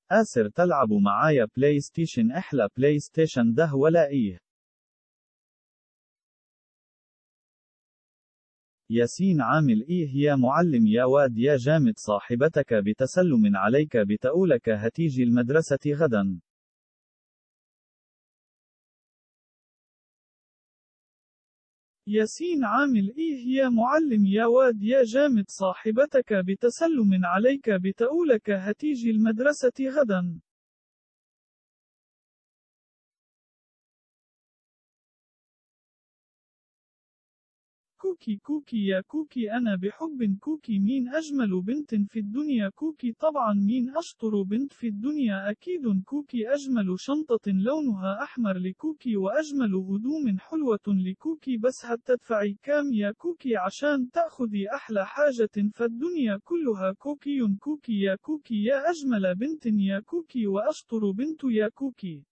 آسر تلعب معايا بلاي ستيشن احلى بلاي ستيشن ده ولا ايه ياسين عامل ايه يا معلم يا واد يا جامد صاحبتك بتسلم عليك بتقولك هتيجي المدرسة غدا ياسين عامل ايه يا معلم يا واد يا جامد صاحبتك بتسلم عليك بتقولك هتيجي المدرسة غدا كوكي كوكي يا كوكي أنا بحب كوكي مين أجمل بنت في الدنيا كوكي طبعا مين أشطر بنت في الدنيا أكيد كوكي أجمل شنطة لونها أحمر لكوكي وأجمل هدوم حلوة لكوكي بس هتدفعي كام يا كوكي عشان تأخذي أحلى حاجة فالدنيا كلها كوكي كوكي يا كوكي يا أجمل بنت يا كوكي وأشطر بنت يا كوكي